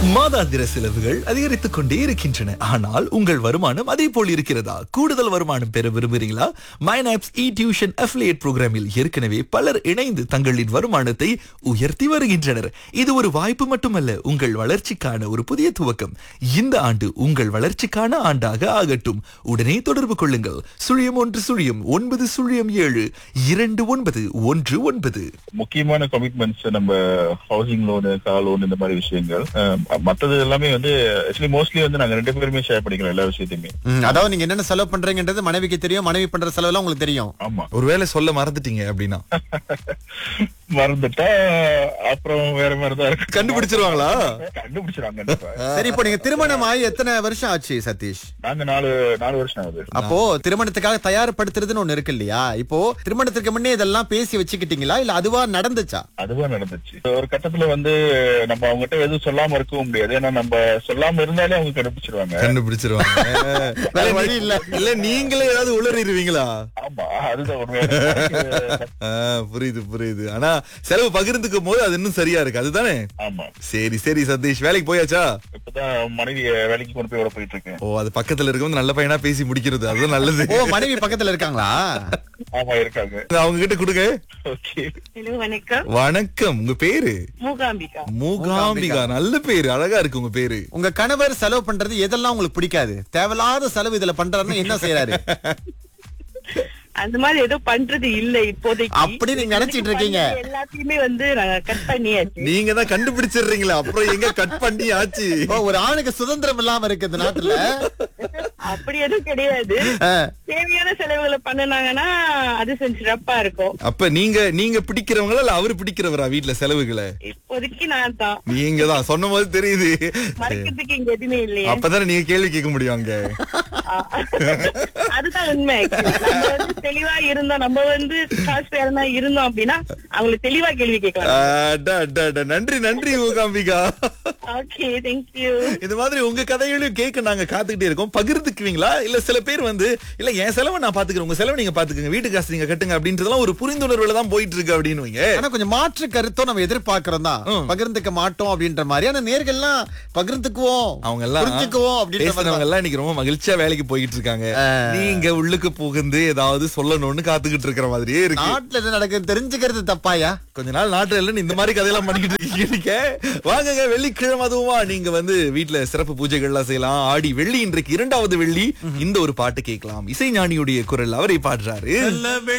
மாதாந்திர செலவுகள் அதிகரித்துக் கொண்டே இருக்கின்றன ஆனால் உங்கள் வருமானம் அதே போல் இருக்கிறதா கூடுதல் வருமானம் பெற விரும்புகிறீங்களா மைனாப்ஸ் இ டியூஷன் அஃபிலியேட் புரோகிராமில் ஏற்கனவே பலர் இணைந்து தங்களின் வருமானத்தை உயர்த்தி வருகின்றனர் இது ஒரு வாய்ப்பு மட்டுமல்ல உங்கள் வளர்ச்சிக்கான ஒரு புதிய துவக்கம் இந்த ஆண்டு உங்கள் வளர்ச்சிக்கான ஆண்டாக ஆகட்டும் உடனே தொடர்பு கொள்ளுங்கள் சுழியம் ஒன்று சுழியம் ஒன்பது சுழியம் ஏழு இரண்டு ஒன்பது ஒன்று ஒன்பது முக்கியமான கமிட்மெண்ட்ஸ் நம்ம ஹவுசிங் லோனு கார் லோன் இந்த மாதிரி விஷயங்கள் அஹ், மத்தது எல்லாமே வந்து ஆக்சுவலி மோஸ்ட்லி வந்து நாங்க ரெண்டு பேருமே ஷேர் பண்ணிக்கிறோம் எல்லா விஷயத்தையுமே ம், அதாவது நீங்க என்னென்ன செலவு பண்றீங்கன்றது மனைவிக்கு தெரியும் மனைவி பண்ற செலவெல்லாம் உங்களுக்கு தெரியும் ஆமா ஒருவேளை சொல்ல மறந்துட்டீங்க அப்படின்னா மறந்துட்டா அப்புறம் வேற மாதிரி தான் இருக்கு கண்டுபிடிச்சிருவாங்களா கண்டுபிடிச்சிருவாங்க கண்டிப்பா. சரி இப்போ நீங்க திருமணம் ஆகி எத்தனை வருஷம் ஆச்சு சதீஷ் நாங்க நாலு நாலு வருஷம் ஆகுது அப்போ திருமணத்துக்காக தயார்படுத்துறதுன்னு ஒண்ணு இருக்கு இல்லையா இப்போ திருமணத்துக்கு முன்னே இதெல்லாம் பேசி வச்சுக்கிட்டீங்களா இல்ல அதுவா நடந்துச்சா அதுவா நடந்துச்சு ஒரு கட்டத்துல வந்து நம்ம அவங்ககிட்ட எதுவும் சொல்லாம இருக்கவும் முடியாது ஏன்னா நம்ம சொல்லாம இருந்தாலே அவங்க கண்டுபிடிச்சிருவாங்க கண்டுபிடிச்சிருவாங்க வேற வழி இல்ல இல்ல நீங்களே ஏதாவது உளறிடுவீங்களா ஆமா அதுதான் உண்மையான ஆ, புரியுது புரியுது ஆனா செலவு பகிர்ந்துக்கும் போது அது இன்னும் சரியா இருக்கு அதுதானே ஆமா சரி சரி சதீஷ் வேலைக்கு போயாச்சா இப்பதான் மனைவிய வேலைக்கு கொண்டு போய் விட போயிட்டு இருக்கேன் ஓ அது பக்கத்துல இருக்கும் நல்ல பையனா பேசி முடிக்கிறது அதுதான் நல்லது ஓ மனைவி பக்கத்துல இருக்காங்களா ஆமா இருக்காங்க அவங்க கிட்ட கொடுங்க ஓகே ஹலோ வணக்கம் வணக்கம் உங்க பேரு மூகாம்பிகா மூகாம்பிகா நல்ல பேரு அழகா இருக்கு உங்க பேரு உங்க கணவர் செலவு பண்றது எதெல்லாம் உங்களுக்கு பிடிக்காது தேவையில்லாத செலவு இதுல பண்றாருன்னா என்ன செய்யறாரு அந்த மாதிரி ஏதோ பண்றது இல்ல இப்போதைக்கு அப்படி நீங்க நினைச்சிட்டு இருக்கீங்க. பண்றது எல்லாத்தையுமே வந்து நாங்க கட் பண்ணியாச்சு நீங்க தான் கண்டுபிடிச்சிடுறீங்களா அப்புறம் எங்க கட் பண்ணி ஆச்சு ஓ, ஒரு ஆணுக்கு சுதந்திரம் இல்லாம இருக்கு இந்த நாட்டுல அப்படி எதுவும் கிடையாது ஆ. தேவையான செலவுகளை பண்ணுனாங்கன்னா அது செஞ்சு சிறப்பா இருக்கும் அப்ப நீங்க நீங்க பிடிக்கிறவங்களா இல்ல அவரு பிடிக்கிறவரா வீட்ல செலவுகளை இப்போதைக்கு நான் தான் நீங்க தான் சொன்ன போது தெரியுது மறைக்கிறதுக்கு இங்க எதுவுமே இல்லையே அப்பதானே நீங்க கேள்வி கேட்க முடியும் அங்க ஆ. அதுதான் உண்மை actually. நம்ம வந்து தெளிவா இருந்தோம் நம்ம வந்து டிரான்ஸ்பேரண்டா இருந்தோம் அப்படின்னா அவங்களுக்கு தெளிவா கேள்வி கேட்கலாம் அடா, அடா, அடா. நன்றி நன்றி மூகாம்பிகா ஓகே தேங்க்யூ இந்த மாதிரி உங்க கதைகளையும் கேட்க நாங்க காத்துக்கிட்டே இருக்கோம் பகிர்ந்துக்குவீங்களா இல்ல சில பேர் வந்து இல்ல என் செலவை நான் பாத்துக்கிறேன் உங்க செலவை நீங்க பாத்துக்கங்க வீட்டு காசு நீங்க கட்டுங்க அப்படின்றதெல்லாம் ஒரு புரிந்துணர்வுல தான் போயிட்டு இருக்கு அப்படின்னு ஆனா கொஞ்சம் மாற்று கருத்தும் நம்ம எதிர்பார்க்கிறோம் தான் ம். பகிர்ந்துக்க மாட்டோம் அப்படின்ற மாதிரி ஆனா நேர்கள்லாம் பகிர்ந்துக்குவோம் அவங்க எல்லாம் புரிஞ்சுக்குவோம் அப்படின்ற மாதிரி பேசுறவங்க எல்லாம் இன்னைக்கு ரொம்ப மகிழ்ச்சியா வேலைக்கு போயிட்டு இருக்காங்க நீங்க உள்ளுக்கு புகுந்து ஏதாவது சொல்லணும்னு காத்துக்கிட்டு இருக்கிற மாதிரியே இருக்கு நாட்டுல என்ன நடக்குது தெரிஞ்சுக்கிறது தப்பாயா கொஞ்ச நாள் நாட்டுல இல்ல இந்த மாதிரி கதையெல்லாம் பண்ணிக்கிட்டு இருக்கீங்க நீங்க வாங்குங்க வெள்ளிக்கிழமை அதுவுமா நீங்க வந்து வீட்ல சிறப்பு பூஜைகள்லாம் செய்யலாம் ஆடி வெள்ளி இன்றைக்கு இரண்டாவது வெள்ளி இந்த ஒரு பாட்டு கேட்கலாம் இசைஞானியுடைய குரல் அவரை பாடுறாரு